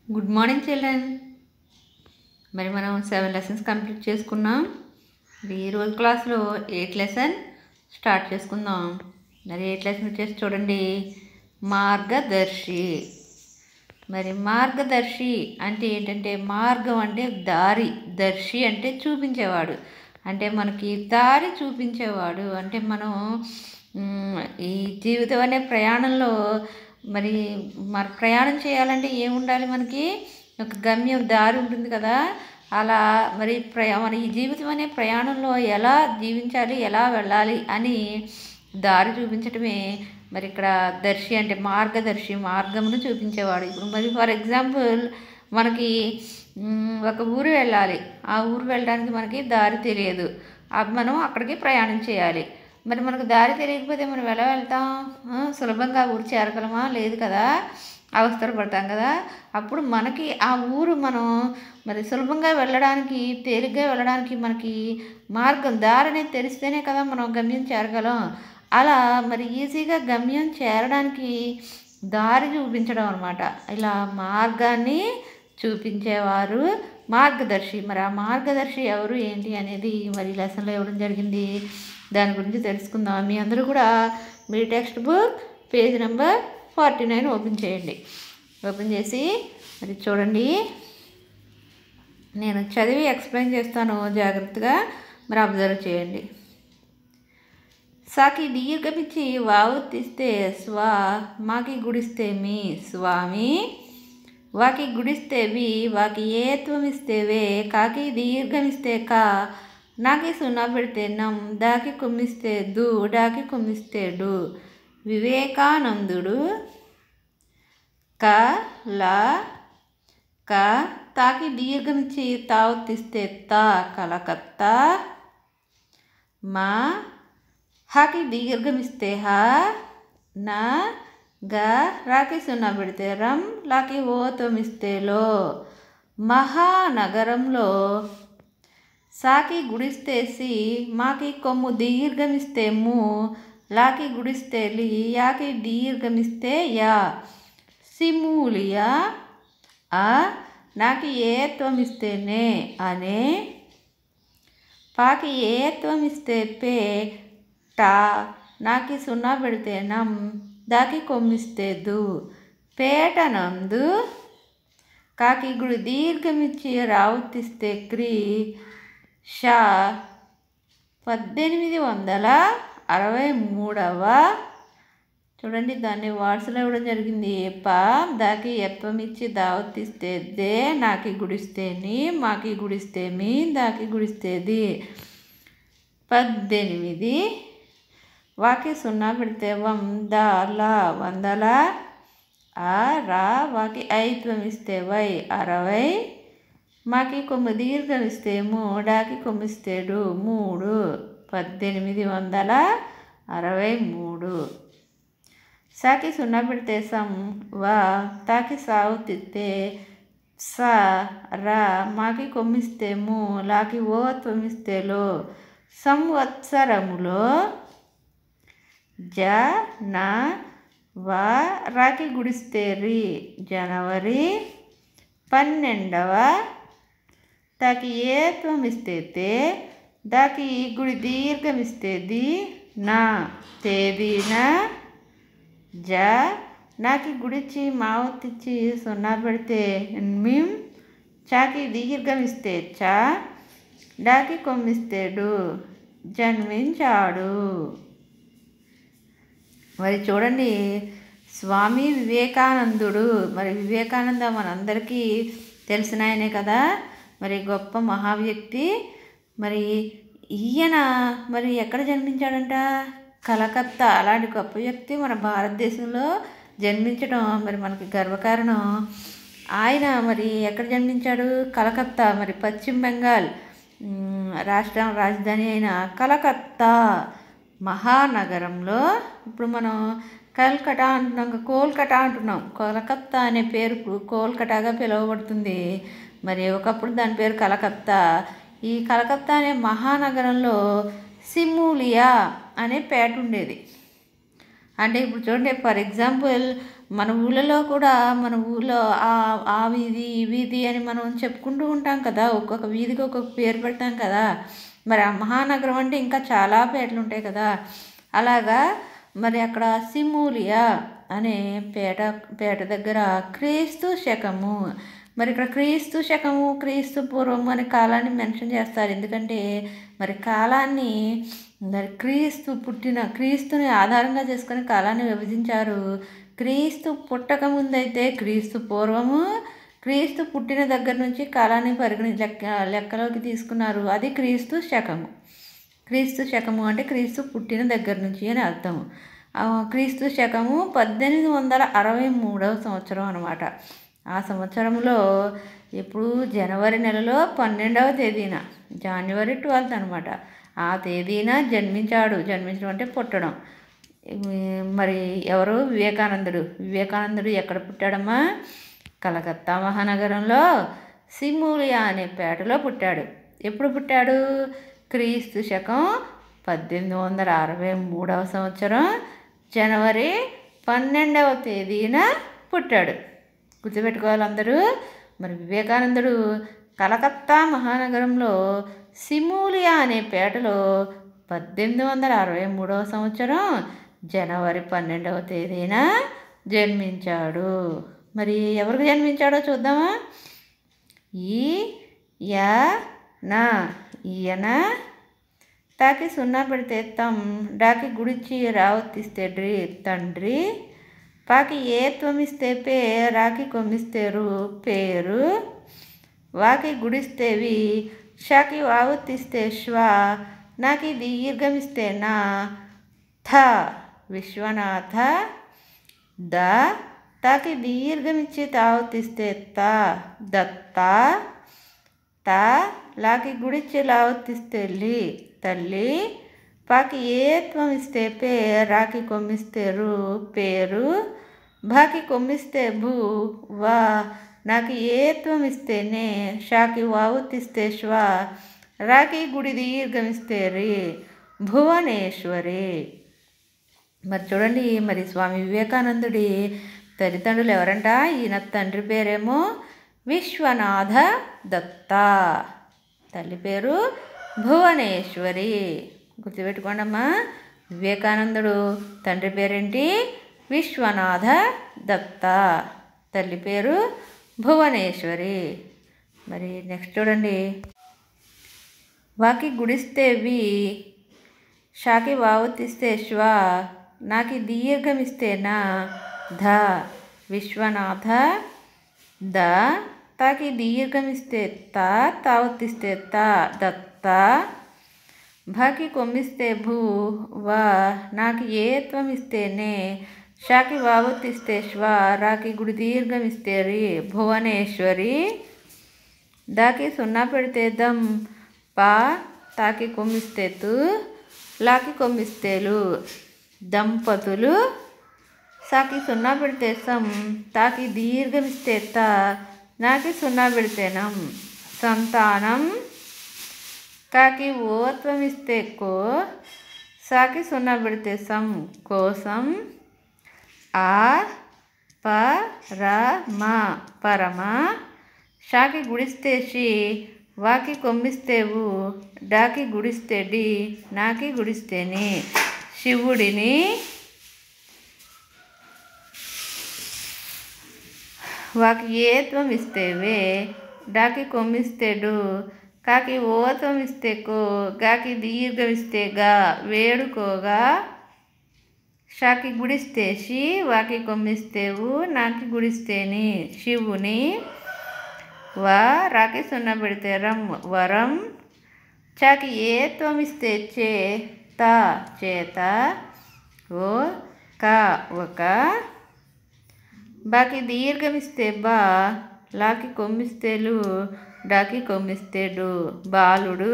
good morning children మరి మనం seven lessons complete చేసుకున్నాం మరి ఈ రోజు క్లాస్లో ఎయిట్ లెసన్ స్టార్ట్ చేసుకుందాం మరి ఎయిట్ లెసన్ వచ్చేసి చూడండి మార్గదర్శి మరి మార్గదర్శి అంటే ఏంటంటే మార్గం అంటే దారి దర్శి అంటే చూపించేవాడు అంటే మనకి దారి చూపించేవాడు అంటే మనం మ్, ఈ జీవితం అనే ప్రయాణంలో మరి మరి ప్రయాణం చేయాలంటే ఏముండాలి మనకి ఒక గమ్యం దారి ఉంటుంది కదా అలా మరి ప్రయా మన ఈ జీవితం అనే ప్రయాణంలో ఎలా జీవించాలి ఎలా వెళ్ళాలి అని దారి చూపించటమే మరి ఇక్కడ దర్శి అంటే మార్గదర్శి మార్గమును చూపించేవాడు ఇప్పుడు మరి ఫర్ ఎగ్జాంపుల్ మనకి మ్, ఒక ఊరు వెళ్ళాలి ఆ ఊరు వెళ్ళడానికి మనకి దారి తెలియదు అది మనం అక్కడికి ప్రయాణం చేయాలి మరి మనకు దారి తెలియకపోతే మనం ఎలా వెళ్తాం ఆ, సులభంగా ఆ ఊరు చేరగలమా లేదు కదా అవస్థలు పడతాం కదా అప్పుడు మనకి ఆ ఊరు మనం మరి సులభంగా వెళ్ళడానికి తేలిగ్గా వెళ్ళడానికి మనకి మార్గం దారి అనేది తెలిస్తేనే కదా మనం గమ్యం చేరగలం అలా మరి ఈజీగా గమ్యం చేరడానికి దారి చూపించడం అనమాట ఇలా మార్గాన్ని చూపించేవారు మార్గదర్శి మరి ఆ మార్గదర్శి ఎవరు ఏంటి అనేది మరి ఈ లెసన్లో ఇవ్వడం జరిగింది దాని గురించి తెలుసుకుందాం మీ అందరూ కూడా మీ text book page number forty nine open చేయండి ఓపెన్ చేసి మరి చూడండి నేను చదివి ఎక్స్ప్లెయిన్ చేస్తాను జాగ్రత్తగా మరి అబ్జర్వ్ చేయండి సాకి దీర్ఘమిచ్చి వావు తీస్తే స్వా మాకి గుడిస్తే మీ స్వామి వాకి గుడిస్తే వి వాకి ఏత్వం ఇస్తే వే కాకి దీర్ఘమిస్తే కా నాకి సున్నా పెడితే నం దాకి కుమ్మిస్తే దు డాకి కుమ్మిస్తే డు వివేకానందుడు క లా క తాకి దీర్ఘమిచ్చి తావు తీస్తే తా కలకత్తా మా హాకి దీర్ఘమిస్తే హా నా గా రాకి సున్నా పెడితే రం లాకి ఓ తొమిస్తే లో మహానగరంలో సాకి గుడిస్తే సి మాకి కొమ్ము దీర్ఘమిస్తే ము లాకి గుడిస్తే లి యాకి దీర్ఘమిస్తే యా సిమూలియా ఆ నాకి ఏ త్వమిస్తే నే అనే పాకి ఏ త్వమిస్తే పే టా నాకి సున్నా పెడితే నం దాకి కొమ్మిస్తే దు పేటనందు కాకి గుడి దీర్ఘమిచ్చి రావుతిస్తే క్రీ షా పద్దెనిమిది వందల అరవై మూడవ చూడండి దాన్ని వాట్స్లో ఇవ్వడం జరిగింది పా దాకి ఎప్పమిచ్చి దావతిస్తే దే నాకి గుడిస్తే నీ మాకి గుడిస్తే మీ దాకి గుడిస్తేది పద్దెనిమిది వాకి సున్నా పెడితే వంద లా వందల ఆ రా వాకి ఐత్వం ఇస్తే వై అరవై మాకి కొమ్ము దీర్ఘం ఇస్తే మూడాకి కొమ్మిస్తేడు మూడు పద్దెనిమిది వందల అరవై మూడు సాకి సున్నా పెడితే సం వా తాకి సావు తిత్తే సా రా మాకి కొమ్మిస్తే ము లాకి ఓ తొమ్మిస్తే లో సంవత్సరములో జ నా వా రాకి గుడిస్తే రి జనవరి పన్నెండవ తాకి ఏ త్వమిస్తే తే దాకి గుడి దీర్ఘమిస్తే ది నా తేదీన జ నాకి గుడిచి మావతిచ్చి సున్నా పెడితే మిం చాకి దీర్ఘమిస్తే చా డాకి కొమ్మిస్తే డు జన్మించాడు మరి చూడండి స్వామి వివేకానందుడు మరి వివేకానంద మనందరికీ తెలిసిన ఆయనే కదా మరి గొప్ప మహావ్యక్తి మరి ఈయన మరి ఎక్కడ జన్మించాడంట కలకత్తా అలాంటి గొప్ప వ్యక్తి మన భారతదేశంలో జన్మించడం మరి మనకి గర్వకారణం ఆయన మరి ఎక్కడ జన్మించాడు కలకత్తా మరి పశ్చిమ బెంగాల్ మ్, రాష్ట్రం రాజధాని అయిన కలకత్తా మహానగరంలో ఇప్పుడు మనం కల్కటా అంటున్నాం ఇంకా కోల్కటా అంటున్నాం కోలకత్తా అనే పేరు ఇప్పుడు కోల్కటాగా పిలువబడుతుంది మరి ఒకప్పుడు దాని పేరు కలకత్తా ఈ కలకత్తా అనే మహానగరంలో సిమూలియా అనే పేట ఉండేది అంటే ఇప్పుడు చూడండి ఫర్ ఎగ్జాంపుల్ మన ఊళ్ళలో కూడా మన ఊళ్ళో ఆ ఆ వీధి ఈ వీధి అని మనం చెప్పుకుంటూ ఉంటాం కదా ఒక్కొక్క వీధికి ఒక్కొక్క పేరు పెడతాం కదా మరి ఆ మహానగరం అంటే ఇంకా చాలా పేర్లు ఉంటాయి కదా అలాగా మరి అక్కడ సిమూలియా అనే పేట పేట దగ్గర క్రీస్తు శకము మరి ఇక్కడ క్రీస్తు శకము క్రీస్తు పూర్వము అనే కాలాన్ని మెన్షన్ చేస్తారు ఎందుకంటే మరి కాలాన్ని మరి క్రీస్తు పుట్టిన క్రీస్తుని ఆధారంగా చేసుకుని కాలాన్ని విభజించారు క్రీస్తు పుట్టక ముందైతే క్రీస్తు పూర్వము క్రీస్తు పుట్టిన దగ్గర నుంచి కాలాన్ని పరిగణి లెక్క లెక్కలోకి తీసుకున్నారు అది క్రీస్తు శకము క్రీస్తు శకము అంటే క్రీస్తు పుట్టిన దగ్గర నుంచి అని అర్థం ఆ క్రీస్తు శకము పద్దెనిమిది వందల అరవై మూడవ సంవత్సరం అనమాట ఆ సంవత్సరంలో ఇప్పుడు జనవరి నెలలో పన్నెండవ తేదీన జనవరి ట్వెల్త్ అనమాట ఆ తేదీన జన్మించాడు జన్మించడం అంటే పుట్టడం మరి ఎవరు వివేకానందుడు వివేకానందుడు ఎక్కడ పుట్టాడమ్మా కలకత్తా మహానగరంలో సిమూలియా అనే పేటలో పుట్టాడు ఎప్పుడు పుట్టాడు క్రీస్తు శకం పద్దెనిమిది వందల అరవై మూడవ సంవత్సరం జనవరి పన్నెండవ తేదీన పుట్టాడు గుర్తుపెట్టుకోవాలి అందరూ మరి వివేకానందుడు కలకత్తా మహానగరంలో సిమూలియా అనే పేటలో పద్దెనిమిది వందల అరవై మూడవ సంవత్సరం జనవరి పన్నెండవ తేదీన జన్మించాడు మరి ఎవరికి జన్మించాడో చూద్దామా ఈ యా నా ఈయన తాకి సున్నా పెడితే తమ్ డాకి గుడిచి రావత్తిస్తే డ్రి తండ్రి పాకి ఏ త్వమిస్తే పే రాకి కొమ్మిస్తే రు పేరు వాకి గుడిస్తేవి షాకి వావత్తిస్తే శ్వా నాకి దీర్ఘమిస్తే నా థ విశ్వనాథ ద తాకి దీర్ఘమిచ్చి తావతిస్తే త దత్త త లాకి గుడిచ్చి లావతిస్తే లి తల్లి పాకి ఏత్వం ఇస్తే పే రాకి కొమ్మిస్తే రు పేరు భాకి కొమ్మిస్తే భూ వా నాకు ఏత్వం ఇస్తేనే షాకి వావుతిస్తే శ్వ రాకి గుడి దీర్ఘమిస్తే రి భువనేశ్వరి మరి చూడండి మరి స్వామి వివేకానందుడి తల్లిదండ్రులు ఎవరంట ఈయన తండ్రి పేరేమో విశ్వనాథ దత్త తల్లి పేరు భువనేశ్వరి గుర్తుపెట్టుకోండమ్మా వివేకానందుడు తండ్రి పేరేంటి విశ్వనాథ దత్త తల్లి పేరు భువనేశ్వరి మరి నెక్స్ట్ చూడండి వాకి గుడిస్తేవి షాకి వావతిస్తే శ్వ నాకి దీర్ఘమిస్తే నా ధ విశ్వనాథ ద తాకి దీర్ఘమిస్తే త తావతిస్తే త దత్త భాకి కొమ్మిస్తే భూ వా నాకు ఏ త్వం ఇస్తేనే షాకి వావతిస్తే శ్వ రాకి గుడి దీర్ఘమిస్తే రి భువనేశ్వరి దాకి సున్నా పెడితే దమ్ పా తాకి కొమ్మిస్తే తు లాకి కొమ్మిస్తేలు దంపతులు సాకి సున్నా పెడితే సం తాకి దీర్ఘమిస్తే త నాకి సున్నా పెడితేనం సంతానం కాకి ఓత్వం ఇస్తే కో సాకి సున్నా పెడితే సం కోసం ఆ ప ర మ పరమ షాకి గుడిస్తే షి వాకి కొమ్మిస్తేవు డాకి గుడిస్తే డి నాకి గుడిస్తేని శివుడిని వాకి ఏత్వం ఇస్తేవే డాకి కొమ్మిస్తేడు కాకి ఓత్వం ఇస్తే కో గాకి దీర్ఘం ఇస్తే గా వేడుకోగా షాకి గుడిస్తే షి వాకి కొమ్మిస్తేవు నాకి గుడిస్తేని శివుని వా రాకి సున్నా పెడితే రం వరం చాకి ఏ త్వమిస్తే చే త చేత ఓ క ఒక బాకి దీర్ఘమిస్తే బా లాకి కొమ్మిస్తేలు డాకి కొమ్మిస్తేడు బాలుడు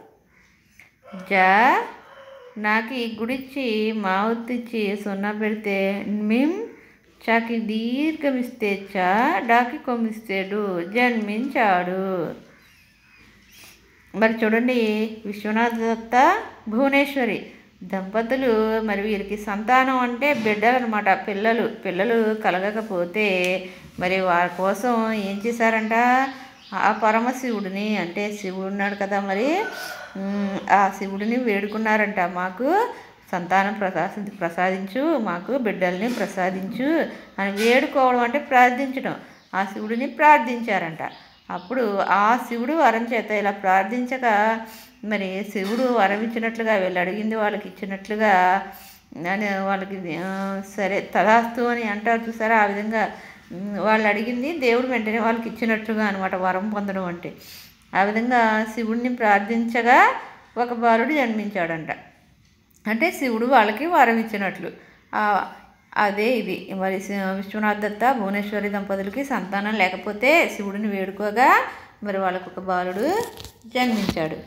జ నాకి గుడిచి మావుతిచ్చి సున్నా పెడితే మిం చాకి దీర్ఘమిస్తే చా డాకి కొమ్మిస్తేడు జన్మించాడు మరి చూడండి విశ్వనాథ దత్త భువనేశ్వరి దంపతులు మరి వీరికి సంతానం అంటే బిడ్డలు అనమాట పిల్లలు పిల్లలు కలగకపోతే మరి వారి కోసం ఏం చేశారంట ఆ పరమశివుడిని అంటే శివుడు ఉన్నాడు కదా మరి ఉమ్, ఆ శివుడిని వేడుకున్నారంట మాకు సంతానం ప్రసాద ప్రసాదించు మాకు బిడ్డల్ని ప్రసాదించు అని వేడుకోవడం అంటే ప్రార్థించడం ఆ శివుడిని ప్రార్థించారంట అప్పుడు ఆ శివుడు వరం చేత ఇలా ప్రార్థించక మరి శివుడు వరం ఇచ్చినట్లుగా వీళ్ళు అడిగింది వాళ్ళకి ఇచ్చినట్లుగా అని వాళ్ళకి ఆ, సరే తదాస్తు అని అంటారు చూసారా ఆ విధంగా ఉమ్, వాళ్ళు అడిగింది దేవుడు వెంటనే వాళ్ళకి ఇచ్చినట్లుగా అనమాట వరం పొందడం అంటే ఆ విధంగా శివుడిని ప్రార్థించగా ఒక బాలుడు జన్మించాడంట అంటే శివుడు వాళ్ళకి వరం ఇచ్చినట్లు ఆ, అదే ఇది మరి శి- విశ్వనాథ్ దత్త భువనేశ్వరి దంపతులకి సంతానం లేకపోతే శివుడిని వేడుకోగా మరి వాళ్ళకు ఒక బాలుడు జన్మించాడు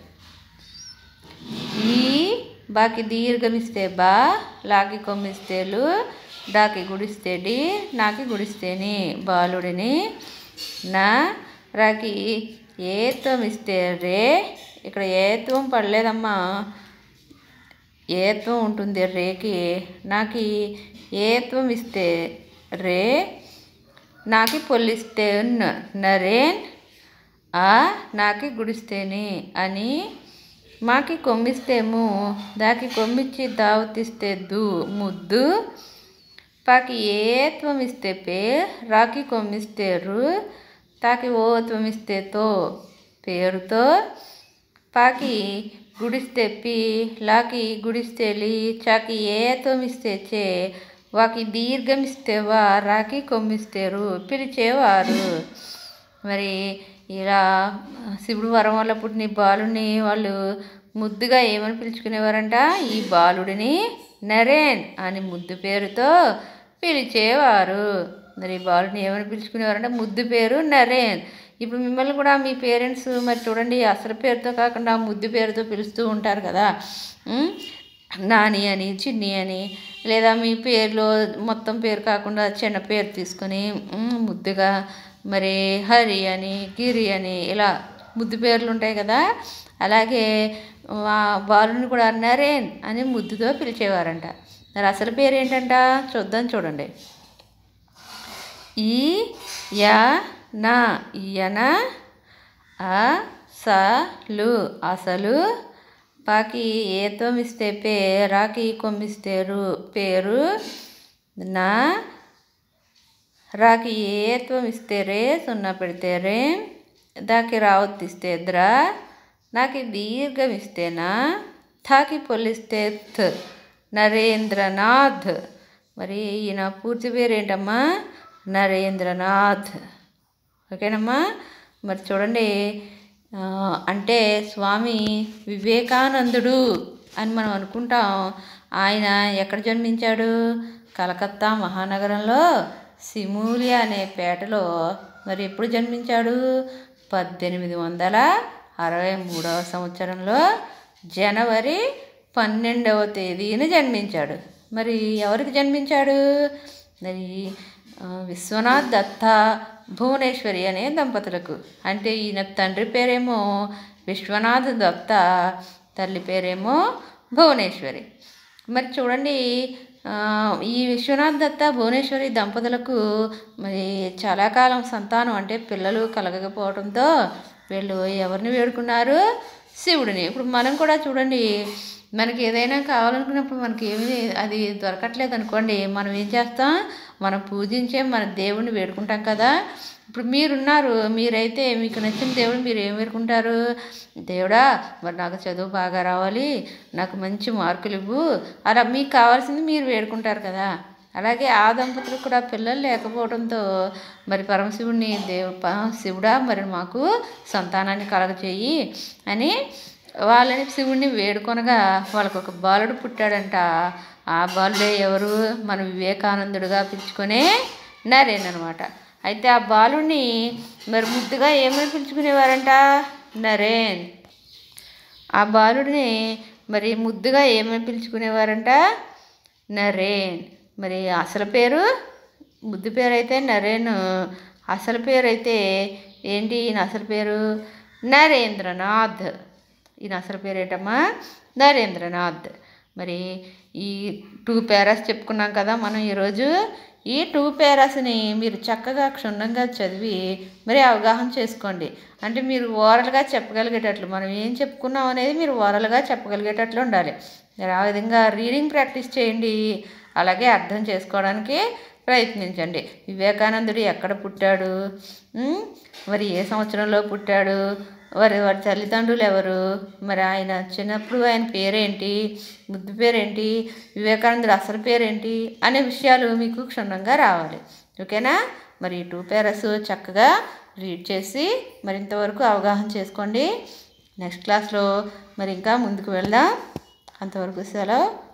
ఈ బాకి దీర్ఘమిస్తే బా లాకి కొమ్మిస్తే లు డాకి గుడిస్తే డి నాకి గుడిస్తేని బాలుడిని నా రాకి ఏత్వం ఇస్తే రే ఇక్కడ ఏత్వం పడలేదమ్మా ఏత్వం ఉంటుంది రేకి నాకు ఏత్వం ఇస్తే రే నాకి పొల్లిస్తే న నరేన్ ఆ నాకి గుడిస్తేని అని మాకి కొమ్మిస్తేము దాకి కొమ్మిచ్చి దావతిస్తే దు ముద్దు పాకి ఏత్వం ఇస్తే పే రాకి కొమ్మిస్తే రు తాకి ఓత్వం ఇస్తే తో పేరుతో పాకి గుడిస్తే పి లాకి గుడిస్తే లి చాకి ఏత్వం ఇస్తే చే వాకి దీర్ఘం ఇస్తే వా రాకి కొమ్మిస్తేరు పిలిచేవారు మరి ఇలా శివుడు వరం వల్ల పుట్టిన ఈ బాలుని వాళ్ళు ముద్దుగా ఏమని పిలుచుకునేవారంట ఈ బాలుడిని నరేన్ అని ముద్దు పేరుతో పిలిచేవారు మరి ఈ బాలుడిని ఏమని పిలుచుకునేవారంటే ముద్దు పేరు నరేన్ ఇప్పుడు మిమ్మల్ని కూడా మీ పేరెంట్స్ మరి చూడండి అసలు పేరుతో కాకుండా ముద్దు పేరుతో పిలుస్తూ ఉంటారు కదా ఉమ్, నాని అని చిన్ని అని లేదా మీ పేరులో మొత్తం పేరు కాకుండా చిన్న పేరు తీసుకొని ఉమ్, ముద్దుగా మరి హరి అని గిరి అని ఇలా ముద్దు పేర్లు ఉంటాయి కదా అలాగే వా- బాలుని కూడా నరేన్ అని ముద్దుతో పిలిచేవారంట మరి అసలు పేరు ఏంటంట చూద్దాం చూడండి ఈ యా నా ఈయన ఆ స లు అసలు పాకి ఏత్వం ఇస్తే పే రాకి కొమ్మిస్తే రు పేరు నా రాకి ఏత్వం ఇస్తే రే సున్నా పెడితే రే దాకి రావత్తిస్తే ద్రా నాకి దీర్ఘం ఇస్తేనా థాకి పొలిస్తే థ్ నరేంద్రనాథ్ మరి ఈయన పూర్తి పేరు ఏంటమ్మా నరేంద్రనాథ్ ఓకేనమ్మా మరి చూడండి ఆ, అంటే స్వామి వివేకానందుడు అని మనం అనుకుంటాం ఆయన ఎక్కడ జన్మించాడు కలకత్తా మహానగరంలో సిమూలియా అనే పేటలో మరి ఎప్పుడు జన్మించాడు పద్దెనిమిది వందల అరవై మూడవ సంవత్సరంలో జనవరి పన్నెండవ తేదీన జన్మించాడు మరి ఎవరికి జన్మించాడు మరి ఆ, విశ్వనాథ్ దత్త భువనేశ్వరి అనే దంపతులకు అంటే ఈయన తండ్రి పేరేమో విశ్వనాథ్ దత్త తల్లి పేరేమో భువనేశ్వరి మరి చూడండి ఆ, ఈ విశ్వనాథ్ దత్త భువనేశ్వరి దంపతులకు మరి చాలా కాలం సంతానం అంటే పిల్లలు కలగకపోవడంతో వీళ్ళు ఎవరిని వేడుకున్నారు శివుడిని ఇప్పుడు మనం కూడా చూడండి మనకి ఏదైనా కావాలనుకున్నప్పుడు మనకి ఏమీ అది దొరకట్లేదు అనుకోండి మనం ఏం చేస్తాం మనం పూజించే మన దేవుడిని వేడుకుంటాం కదా ఇప్పుడు మీరున్నారు మీరైతే మీకు నచ్చిన దేవుడు మీరు ఏం వేడుకుంటారు దేవుడా మరి నాకు చదువు బాగా రావాలి నాకు మంచి మార్కులు ఇవ్వు అలా మీకు కావాల్సింది మీరు వేడుకుంటారు కదా అలాగే ఆ దంపతులకు కూడా పిల్లలు లేకపోవడంతో మరి పరమశివుడిని దేవు ప- శివుడా మరి మాకు సంతానాన్ని కలగచేయి అని వాళ్ళని శివుడిని వేడుకొనగా వాళ్ళకు ఒక బాలుడు పుట్టాడంట ఆ బాలుడే ఎవరు మన వివేకానందుడుగా పిలుచుకునే నరేన్ అనమాట అయితే ఆ బాలుడిని మరి ముద్దుగా ఏమని పిలుచుకునేవారంట నరేన్ ఆ బాలుడిని మరి ముద్దుగా ఏమని పిలుచుకునేవారంట నరేన్ మరి అసలు పేరు ముద్దు పేరు అయితే నరేన్ అసలు పేరు అయితే ఏంటి ఈయన అసలు పేరు నరేంద్రనాథ్ ఈయన అసలు పేరు ఏంటమ్మా నరేంద్రనాథ్ మరి ఈ టూ పేరాస్ చెప్పుకున్నాం కదా మనం ఈరోజు ఈ టూ పేరాస్ని మీరు చక్కగా క్షుణ్ణంగా చదివి మరి అవగాహన చేసుకోండి అంటే మీరు ఓరల్గా చెప్పగలిగేటట్లు మనం ఏం చెప్పుకున్నాం అనేది మీరు ఓరల్గా చెప్పగలిగేటట్లు ఉండాలి మీరు ఆ విధంగా రీడింగ్ ప్రాక్టీస్ చేయండి అలాగే అర్థం చేసుకోవడానికి ప్రయత్నించండి వివేకానందుడు ఎక్కడ పుట్టాడు ఉమ్, మరి ఏ సంవత్సరంలో పుట్టాడు వారి వారి తల్లిదండ్రులు ఎవరు మరి ఆయన చిన్నప్పుడు ఆయన పేరేంటి ముద్దు పేరేంటి వివేకానందుడు అసలు పేరేంటి అనే విషయాలు మీకు క్షుణ్ణంగా రావాలి ఓకేనా మరి ఈ టూ పేరస్ చక్కగా రీడ్ చేసి మరింతవరకు అవగాహన చేసుకోండి నెక్స్ట్ క్లాస్లో మరి ఇంకా ముందుకు వెళ్దాం అంతవరకు సెలవు